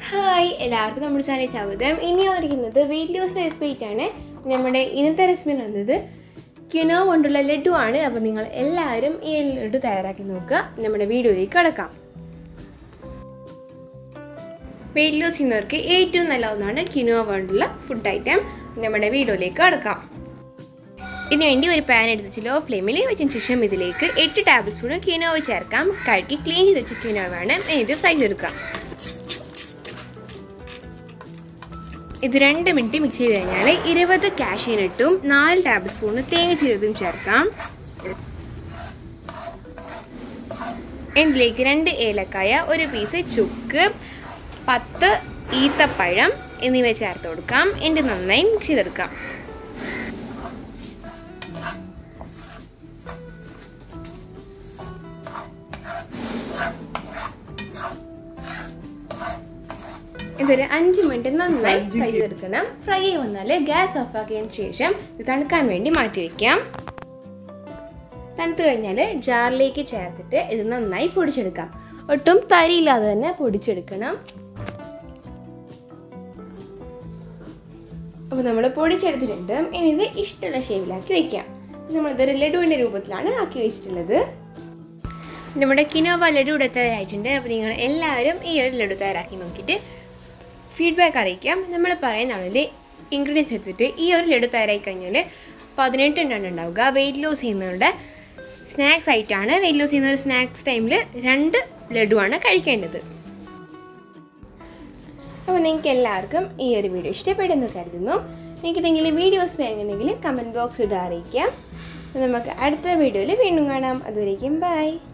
hi എല്ലാവർക്കും നമ്മുടെ ചാനലിൽ സ്വാഗതം ഇനി വന്നിരിക്കുന്നത് വെയിറ്റ് ലോസിൻ്റെ റെസിപ്പി ആണ് നമ്മുടെ ഇന്നത്തെ റെസിപ്പി വന്നത് കിനോ കൊണ്ടുള്ള ലഡു ആണ് അപ്പോൾ നിങ്ങൾ എല്ലാവരും ഈ ലഡു തയ്യാറാക്കി നോക്കുക നമ്മുടെ വീഡിയോയിലേക്ക് കടക്കാം വെയിറ്റ് ലോസ് ചെയ്യുന്നവർക്ക് ഏറ്റവും നല്ല ഒന്നാണ് കിനോ കൊണ്ടുള്ള ഫുഡ് ഐറ്റം നമ്മുടെ വീഡിയോയിലേക്ക് കടക്കാം ഇതിനു വേണ്ടി ഒരു പാൻ എടുത്ത് ലോ ഫ്ലെയിമിൽ വെച്ചതിന് ശേഷം ഇതിലേക്ക് എട്ട് ടേബിൾ സ്പൂൺ കിനോവ ചേർക്കാം കഴുകി ക്ലീൻ ചെയ്ത് വെച്ച കിനോവ വേണം ഇത് ഫ്രൈ ചെയ്തെടുക്കാം ഇത് രണ്ട് മിനിറ്റ് മിക്സ് ചെയ്ത് കഴിഞ്ഞാൽ ഇരുപത് കാഷ്യൂനട്ടും നാല് ടേബിൾ സ്പൂൺ തേങ്ങ ചിരതും ചേർക്കാം ഇതിലേക്ക് രണ്ട് ഏലക്കായ ഒരു പീസ് ചുക്ക് പത്ത് ഈത്തപ്പഴം എന്നിവ ചേർത്ത് കൊടുക്കാം എന്നിട്ട് നന്നായി മിക്സ് ചെയ്തെടുക്കാം ഇതൊരു അഞ്ച് മിനിറ്റ് നന്നായി ഫ്രൈ ചെയ്തെടുക്കണം ഫ്രൈ ആയി വന്നാൽ ഗ്യാസ് ഓഫ് ആക്കിയതിന് ശേഷം ഇത് തണുക്കാൻ വേണ്ടി മാറ്റി വയ്ക്കാം തണുത്ത് കഴിഞ്ഞാൽ ജാറിലേക്ക് ചേർത്തിട്ട് ഇത് നന്നായി പൊടിച്ചെടുക്കാം ഒട്ടും തരിയില്ലാതെ തന്നെ പൊടിച്ചെടുക്കണം അപ്പോൾ നമ്മൾ പൊടിച്ചെടുത്തിട്ടുണ്ട് ഇനി ഇത് ഇഷ്ടമുള്ള ഷേപ്പിലാക്കി വെക്കാം നമ്മളിതൊരു ലഡുവിൻ്റെ രൂപത്തിലാണ് ആക്കി വെച്ചിട്ടുള്ളത് നമ്മുടെ കിനോവ ലഡു ഇവിടെ തയ്യാറായിട്ടുണ്ട് അപ്പോൾ നിങ്ങൾ എല്ലാവരും ഈ ഒരു ലഡു തയ്യാറാക്കി നോക്കിയിട്ട് ഫീഡ്ബാക്ക് അറിയിക്കാം നമ്മൾ പറയുന്ന അളവിൽ ഇൻഗ്രീഡിയൻസ് എടുത്തിട്ട് ഈ ഒരു ലഡു തയ്യാറായി കഴിഞ്ഞാൽ പതിനെട്ട് എണ്ണം ഉണ്ടാവുക വെയിറ്റ് ലോസ് ചെയ്യുന്നവരുടെ സ്നാക്സ് ആയിട്ടാണ് വെയിറ്റ് ലോസ് ചെയ്യുന്ന സ്നാക്സ് ടൈമിൽ രണ്ട് ലഡുവാണ് കഴിക്കേണ്ടത് അപ്പോൾ നിങ്ങൾക്ക് എല്ലാവർക്കും ഈ ഒരു വീഡിയോ ഇഷ്ടപ്പെടുന്നു കരുതുന്നു നിങ്ങൾക്ക് എന്തെങ്കിലും വീഡിയോസ് വേണമെങ്കിൽ കമൻറ്റ് ബോക്സ് ഇടാൻ അറിയിക്കാം നമുക്ക് അടുത്ത വീഡിയോയിൽ വീണ്ടും കാണാം അതുവരേക്കും ബൈ